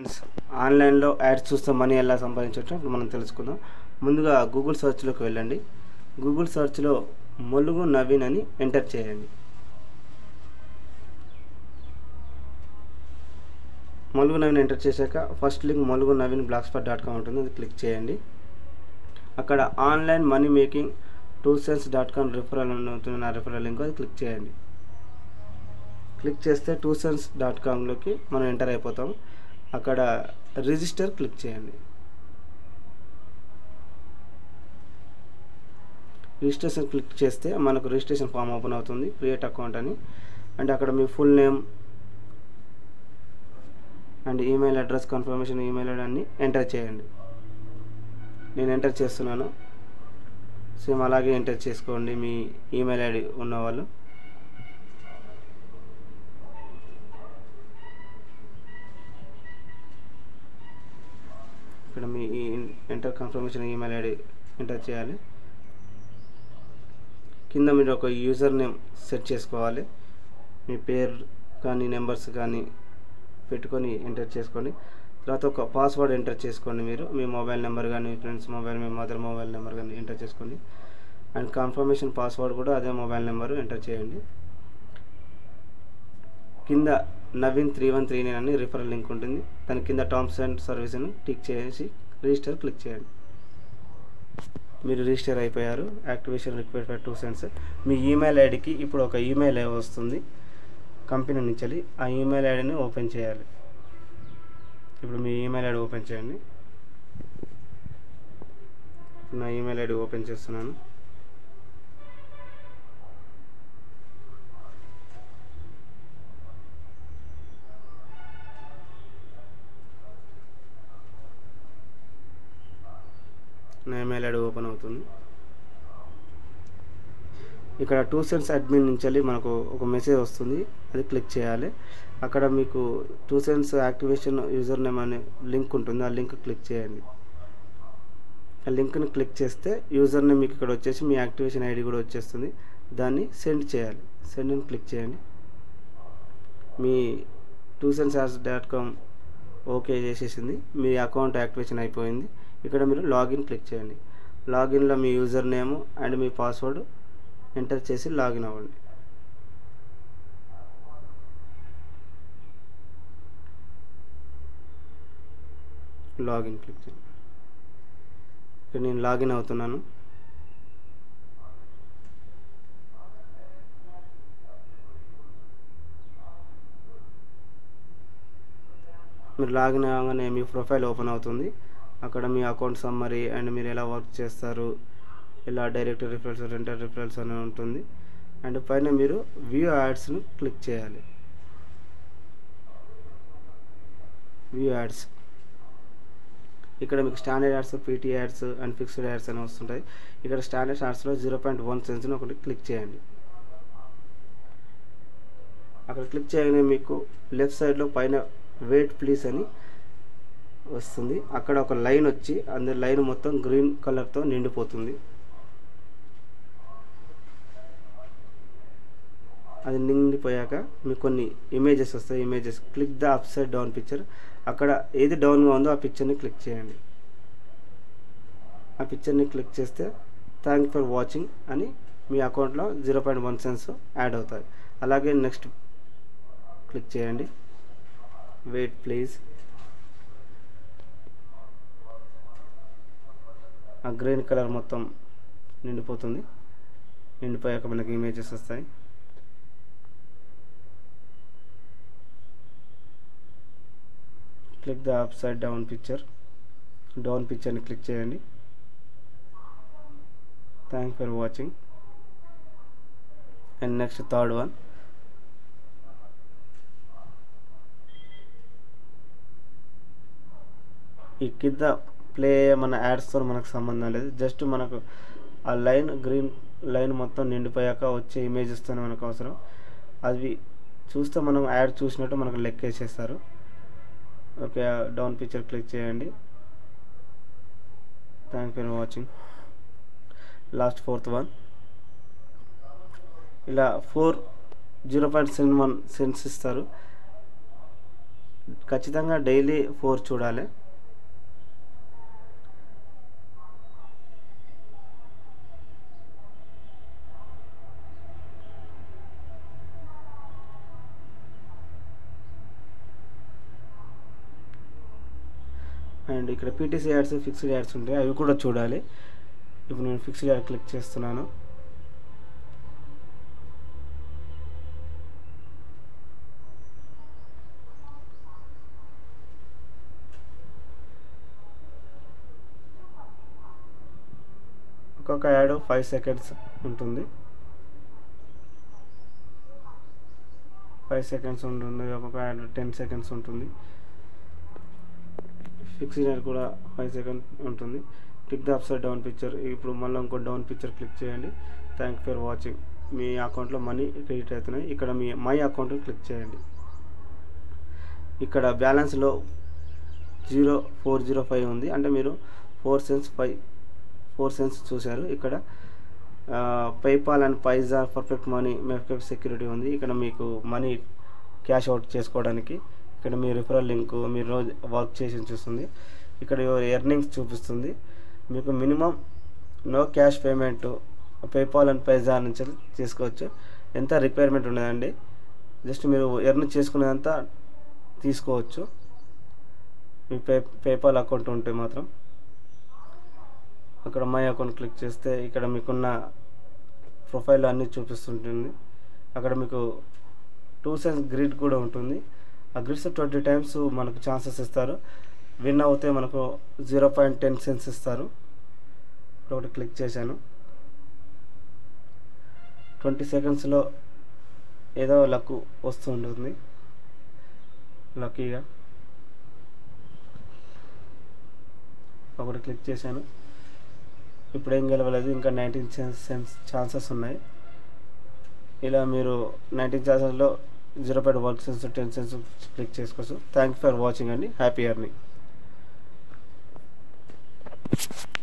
friends ఆన్లైన్లో ads చూస్తే money ఎలా సంపాదించవచ్చు ఇప్పుడు మనం తెలుసుకుందాం ముందుగా గూగుల్ సెర్చ్లోకి వెళ్ళండి గూగుల్ సెర్చ్లో మొలుగు నవీన్ అని ఎంటర్ చేయండి మొలుగు నవీన్ ఎంటర్ చేశాక ఫస్ట్ లింక్ మొలుగు Naveen blogspot dot com ఉంటుంది అది క్లిక్ చేయండి అక్కడ online money making two sense dot com referral ఉంటుంది నా రిఫరల్ లింక్ అది క్లిక్ చేయండి క్లిక్ చేస్తే టూ సెన్స్ డాట్ కామ్లోకి మనం ఎంటర్ అయిపోతాం అక్కడ రిజిస్టర్ క్లిక్ చేయండి రిజిస్ట్రేషన్ క్లిక్ చేస్తే మనకు రిజిస్ట్రేషన్ ఫామ్ ఓపెన్ అవుతుంది క్రియేట్ అకౌంట్ అని అండ్ అక్కడ మీ full name and email address confirmation email అన్ని ఎంటర్ చేయండి నేను ఎంటర్ చేస్తున్నాను సేమ్ అలాగే ఎంటర్ చేసుకోండి మీ ఈమెయిల్ ఐడి ఉన్నవాళ్ళు ఇక్కడ మీ enter confirmation email ID enter చేయాలి కింద మీరు ఒక యూజర్ నేమ్ సెట్ చేసుకోవాలి మీ పేరు కానీ నెంబర్స్ కానీ పెట్టుకొని ఎంటర్ చేసుకోండి తర్వాత ఒక పాస్వర్డ్ ఎంటర్ చేసుకోండి మీరు మీ మొబైల్ నెంబర్ కానీ మీ ఫ్రెండ్స్ మొబైల్ మీ మదర్ మొబైల్ నెంబర్ కానీ ఎంటర్ చేసుకోండి అండ్ కన్ఫర్మేషన్ పాస్వర్డ్ కూడా అదే మొబైల్ నెంబర్ ఎంటర్ చేయండి కింద Naveen three one three nine అని రిఫరల్ లింక్ ఉంటుంది దాని కింద టర్మ్స్ అండ్ సర్వీస్ని టిక్ చేసి రిజిస్టర్ క్లిక్ చేయండి మీరు రిజిస్టర్ అయిపోయారు activation request for two cents మీ ఈమెయిల్ ఐడికి ఇప్పుడు ఒక ఈమెయిల్ వస్తుంది కంపెనీ నుంచి ఆ ఈమెయిల్ ఐడిని ఓపెన్ చేయాలి ఇప్పుడు మీ ఈమెయిల్ ఐడి ఓపెన్ చేయండి నా ఈమెయిల్ ఐడి ఓపెన్ చేస్తున్నాను నా ఈమెయిల్ ఐడి ఓపెన్ అవుతుంది ఇక్కడ టూ సెన్స్ అడ్మిన్ నుంచి వెళ్ళి మనకు ఒక మెసేజ్ వస్తుంది అది క్లిక్ చేయాలి అక్కడ మీకు two cents activation user name అనే లింక్ ఉంటుంది ఆ లింక్ క్లిక్ చేయండి ఆ లింక్ని క్లిక్ చేస్తే యూజర్ నేమ్ మీకు ఇక్కడ వచ్చేసి మీ యాక్టివేషన్ ఐడి కూడా వచ్చేస్తుంది దాన్ని సెండ్ చేయాలి సెండ్ని క్లిక్ చేయండి మీ two cents apps dot com okay చేసేసింది మీ అకౌంట్ యాక్టివేషన్ అయిపోయింది ఇక్కడ మీరు లాగిన్ క్లిక్ చేయండి లాగిన్లో మీ యూజర్ నేమ్ అండ్ మీ పాస్వర్డ్ ఎంటర్ చేసి లాగిన్ అవ్వండి లాగిన్ క్లిక్ చేయండి ఇక్కడ నేను లాగిన్ అవుతున్నాను మీరు లాగిన్ అవ్వగానే మీ ప్రొఫైల్ ఓపెన్ అవుతుంది అక్కడ మీ అకౌంట్ సమ్మరీ అండ్ మీరు ఎలా వర్క్ చేస్తారు ఇలా డైరెక్ట్ రిఫరల్స్ రెంటల్ రిఫరల్స్ అని ఉంటుంది అండ్ పైన మీరు వ్యూ యాడ్స్ను క్లిక్ చేయాలి వ్యూ యాడ్స్ ఇక్కడ మీకు standard ads PT ads and fixed ads అని వస్తుంటాయి ఇక్కడ స్టాండర్డ్ యాడ్స్లో జీరో పాయింట్ వన్ సెన్స్ని ఒకటి క్లిక్ చేయండి అక్కడ క్లిక్ చేయగానే మీకు లెఫ్ట్ సైడ్లో పైన వెయిట్ ప్లీజ్ అని వస్తుంది అక్కడ ఒక లైన్ వచ్చి అందులో లైన్ మొత్తం గ్రీన్ కలర్తో నిండిపోతుంది అది నిండిపోయాక మీకు కొన్ని ఇమేజెస్ వస్తాయి images click the upside down picture అక్కడ ఏది డౌన్గా ఉందో ఆ పిక్చర్ని క్లిక్ చేయండి ఆ పిక్చర్ని క్లిక్ చేస్తే థ్యాంక్ ఫర్ వాచింగ్ అని మీ అకౌంట్లో zero point one cents add అవుతాయి అలాగే నెక్స్ట్ క్లిక్ చేయండి వెయిట్ ప్లీజ్ ఆ గ్రీన్ కలర్ మొత్తం నిండిపోతుంది నిండిపోయాక మనకి ఇమేజెస్ వస్తాయి click the upside down picture down పిక్చర్ని క్లిక్ చేయండి thank for watching and next third one ఈ కింద ప్లే మన యాడ్స్తో మనకు సంబంధం లేదు జస్ట్ మనకు ఆ లైన్ గ్రీన్ లైన్ మొత్తం నిండిపోయాక వచ్చే ఇమేజెస్తోనే మనకు అవసరం అవి చూస్తే మనం యాడ్ చూసినట్టు మనకు లెక్కేసేస్తారు ఓకే డౌన్ పిక్చర్ క్లిక్ చేయండి thank for watching last fourth one ఇలా four zero point seven one cents ఇస్తారు ఖచ్చితంగా డైలీ ఫోర్ చూడాలి అండ్ ఇక్కడ పీటీసీ యాడ్స్ ఫిక్స్డ్ యాడ్స్ ఉంటాయి అవి కూడా చూడాలి ఇప్పుడు నేను ఫిక్స్డ్ యాడ్ క్లిక్ చేస్తున్నాను ఒక్కొక్క యాడ్ ఫైవ్ సెకండ్స్ ఉంటుంది ఫైవ్ సెకండ్స్ ఉంటుంది ఒక్కొక్క యాడ్ టెన్ సెకండ్స్ ఉంటుంది ఫిక్స్డ్ యాడ్ కూడా ఫైవ్ సెకండ్ ఉంటుంది click the upside down picture ఇప్పుడు మళ్ళీ ఇంకో డౌన్ పిక్చర్ క్లిక్ చేయండి థ్యాంక్ ఫర్ వాచింగ్ మీ అకౌంట్లో మనీ క్రెడిట్ అవుతున్నాయి ఇక్కడ మీ మై అకౌంట్ క్లిక్ చేయండి ఇక్కడ బ్యాలెన్స్లో జీరో ఫోర్ జీరో ఫైవ్ ఉంది అంటే మీరు four cents five four cents చూశారు ఇక్కడ PayPal and Payza perfect money మెఫెక్ట్ సెక్యూరిటీ ఉంది ఇక్కడ మీకు మనీ క్యాష్ అవుట్ చేసుకోవడానికి ఇక్కడ మీ రిఫరల్ లింక్ మీరు రోజు వర్క్ చేసి చూస్తుంది ఇక్కడ ఎర్నింగ్స్ చూపిస్తుంది మీకు minimum no cash payment PayPal and Payza నుంచి చేసుకోవచ్చు ఎంత రిక్వైర్మెంట్ ఉండదండి జస్ట్ మీరు ఎర్న్ చేసుకునేదంతా తీసుకోవచ్చు మీ పే పేపాల్ అకౌంట్ ఉంటే మాత్రం అక్కడ మై అకౌంట్ క్లిక్ చేస్తే ఇక్కడ మీకున్న ప్రొఫైల్ అన్నీ చూపిస్తుంటుంది అక్కడ మీకు టూ సెన్స్ గ్రిడ్ కూడా ఉంటుంది ఆ గ్రిడ్స్ ట్వంటీ టైమ్స్ మనకు ఛాన్సెస్ ఇస్తారు విన్ అవుతే మనకు జీరో పాయింట్ టెన్ సెన్స్ ఇస్తారు ఇప్పుడు ఒకటి క్లిక్ చేశాను ట్వంటీ సెకండ్స్లో ఏదో లక్ వస్తూ ఉంటుంది లక్కీగా ఒకటి క్లిక్ చేశాను ఇప్పుడు ఏం గెలవలేదు ఇంకా నైన్టీన్ సెన్స్ ఛాన్సెస్ ఉన్నాయి ఇలా మీరు నైన్టీన్ ఛాన్సెస్లో zero point work cents ten cents click చేసుకోవచ్చు థ్యాంక్ ఫర్ వాచింగ్ అండి హ్యాపీ ఇయర్ని